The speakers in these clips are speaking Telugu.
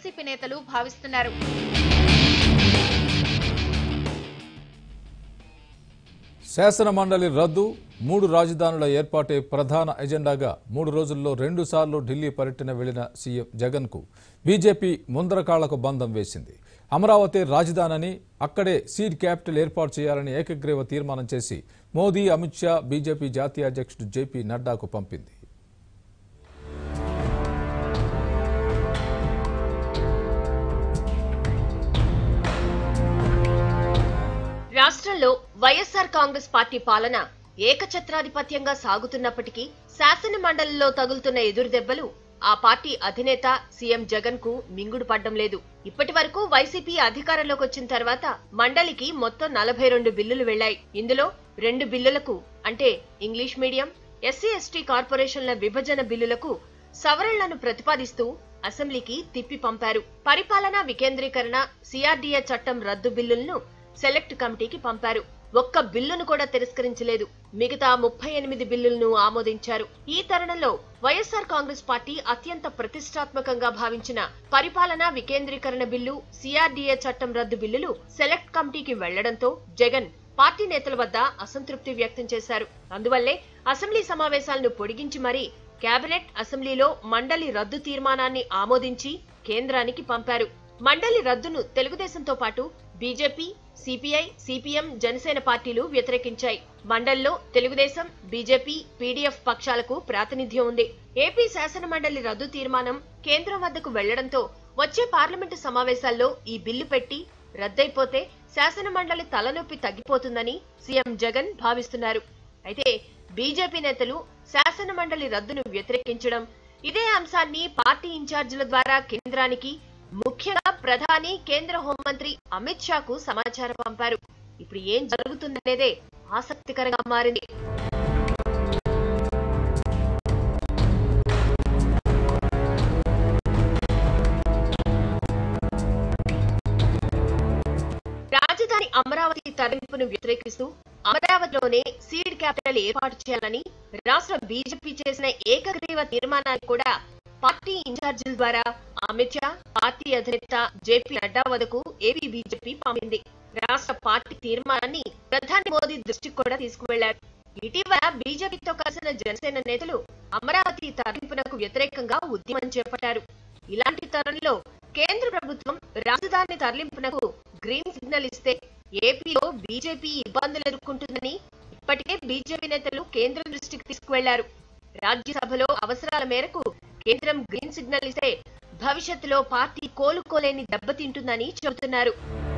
వైసీపీ నేతలు భావిస్తున్నారు శాసన మండలి రద్దు మూడు రాజధానుల ఏర్పాటే ప్రధాన ఎజెండాగా మూడు రోజుల్లో రెండు సార్లు ఢిల్లీ పర్యటన వెళ్లిన సీఎం జగన్కు బీజేపీ ముందరకాళ్లకు బంధం వేసింది అమరావతి రాజధానిని అక్కడే సీడ్ క్యాపిటల్ ఏర్పాటు చేయాలని ఏకగ్రీవ తీర్మానం చేసి మోదీ అమిత్ షా బీజేపీ జాతీయ అధ్యక్షుడు జేపీ నడ్డాకు పంపింది రాష్ట్రంలో వైఎస్ఆర్ కాంగ్రెస్ పార్టీ పాలన ఏకఛత్రాధిపత్యంగా సాగుతున్నప్పటికీ శాసన మండలిలో తగులుతున్న ఎదురుదెబ్బలు ఆ పార్టీ అధినేత సీఎం జగన్ కు మింగుడు పడ్డం లేదు ఇప్పటి వరకు వైసీపీ అధికారంలోకి వచ్చిన తర్వాత మండలికి మొత్తం నలభై రెండు బిల్లులు వెళ్లాయి ఇందులో రెండు బిల్లులకు అంటే ఇంగ్లీష్ మీడియం ఎస్సీ ఎస్టీ కార్పొరేషన్ల విభజన బిల్లులకు సవరణలను ప్రతిపాదిస్తూ అసెంబ్లీకి తిప్పి పంపారు పరిపాలనా వికేంద్రీకరణ సిఆర్డీఏ చట్టం రద్దు బిల్లులను సెలెక్ట్ కమిటీకి పంపారు ఒక్క బిల్లును కూడా తిరస్కరించలేదు మిగతా ముప్పై ఎనిమిది బిల్లులను ఆమోదించారు ఈ తరుణంలో వైఎస్ఆర్ కాంగ్రెస్ పార్టీ అత్యంత ప్రతిష్టాత్మకంగా భావించిన పరిపాలనా వికేంద్రీకరణ బిల్లు సిఆర్డీఏ చట్టం రద్దు బిల్లులు సెలెక్ట్ కమిటీకి వెళ్లడంతో జగన్ పార్టీ నేతల వద్ద అసంతృప్తి వ్యక్తం చేశారు అందువల్లే అసెంబ్లీ సమావేశాలను పొడిగించి మరీ కేబినెట్ అసెంబ్లీలో మండలి రద్దు తీర్మానాన్ని ఆమోదించి కేంద్రానికి పంపారు మండలి రద్దును తెలుగుదేశంతో పాటు బీజేపీ సిపిఐ సిపిఎం జనసేన పార్టీలు వ్యతిరేకించాయి మండలిలో తెలుగుదేశం బీజేపీ పీడీఎఫ్ పక్షాలకు ప్రాతినిధ్యం ఉంది ఏపీ శాసన మండలి రద్దు తీర్మానం కేంద్రం వద్దకు వెళ్లడంతో వచ్చే పార్లమెంటు సమావేశాల్లో ఈ బిల్లు పెట్టి రద్దయిపోతే శాసన మండలి తలనొప్పి తగ్గిపోతుందని సీఎం జగన్ భావిస్తున్నారు అయితే బీజేపీ నేతలు శాసన మండలి రద్దును వ్యతిరేకించడం ఇదే అంశాన్ని పార్టీ ఇన్ఛార్జీల ద్వారా కేంద్రానికి ముఖ్యంగా ప్రధాని కేంద్ర హోంమంత్రి అమిత్ షాకు సమాచారం పంపారు ఇప్పుడు ఏం జరుగుతుందనేదే ఆసక్తికరంగా మారింది రాజధాని అమరావతి తరలింపును వ్యతిరేకిస్తూ అమరావతిలోనే సీడ్ క్యాపిటల్ ఏర్పాటు చేయాలని రాష్ట్ర బీజేపీ చేసిన ఏకగ్రీవ తీర్మానాన్ని కూడా పార్టీ ఇన్ఛార్జీల ద్వారా అమిత్ షా పార్టీ అధినేత జేపీ నడ్డా వద్దకు ఏపీ బీజేపీ పంపింది రాష్ట్ర పార్టీ తీర్మానాన్ని ప్రధాని మోదీ దృష్టికి కూడా తీసుకువెళ్లారు ఇటీవల బీజేపీతో కలిసిన జనసేన నేతలు అమరావతి తరలింపునకు వ్యతిరేకంగా ఉద్యమం చేపట్టారు ఇలాంటి తరుణంలో కేంద్ర ప్రభుత్వం రాజధాని తరలింపునకు గ్రీన్ సిగ్నల్ ఇస్తే ఏపీలో బీజేపీ ఇబ్బందులు ఎదుర్కొంటుందని ఇప్పటికే బీజేపీ నేతలు కేంద్రం దృష్టికి తీసుకువెళ్లారు రాజ్యసభలో అవసరాల మేరకు కేంద్రం గ్రీన్ సిగ్నల్ ఇస్తే భవిష్యత్తులో పార్టీ కోలుకోలేని దెబ్బతింటుందని చెబుతున్నారు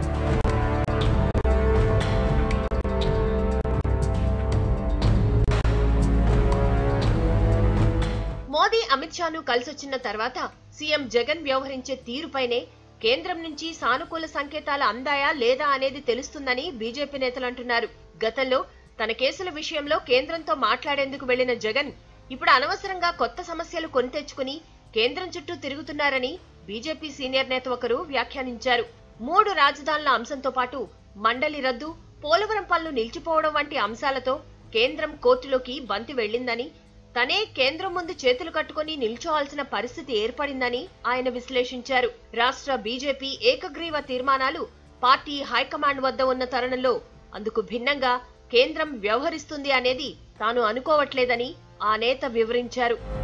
మోదీ అమిత్ షాను కలిసొచ్చిన తర్వాత సీఎం జగన్ వ్యవహరించే తీరుపైనే కేంద్రం నుంచి సానుకూల సంకేతాలు అందాయా లేదా అనేది తెలుస్తుందని బీజేపీ నేతలు అంటున్నారు గతంలో తన కేసుల విషయంలో కేంద్రంతో మాట్లాడేందుకు వెళ్లిన జగన్ ఇప్పుడు అనవసరంగా కొత్త సమస్యలు కొని తెచ్చుకుని కేంద్రం చుట్టూ తిరుగుతున్నారని బీజేపీ సీనియర్ నేత ఒకరు వ్యాఖ్యానించారు మూడు రాజధానుల అంశంతో పాటు మండలి రద్దు పోలవరం పనులు నిలిచిపోవడం వంటి అంశాలతో కేంద్రం కోర్టులోకి బంతి వెళ్లిందని తనే కేంద్రం ముందు చేతులు కట్టుకుని నిల్చోవాల్సిన పరిస్థితి ఏర్పడిందని ఆయన విశ్లేషించారు రాష్ట్ర బీజేపీ ఏకగ్రీవ తీర్మానాలు పార్టీ హైకమాండ్ వద్ద ఉన్న తరుణంలో అందుకు భిన్నంగా కేంద్రం వ్యవహరిస్తుంది అనేది తాను అనుకోవట్లేదని ఆ నేత వివరించారు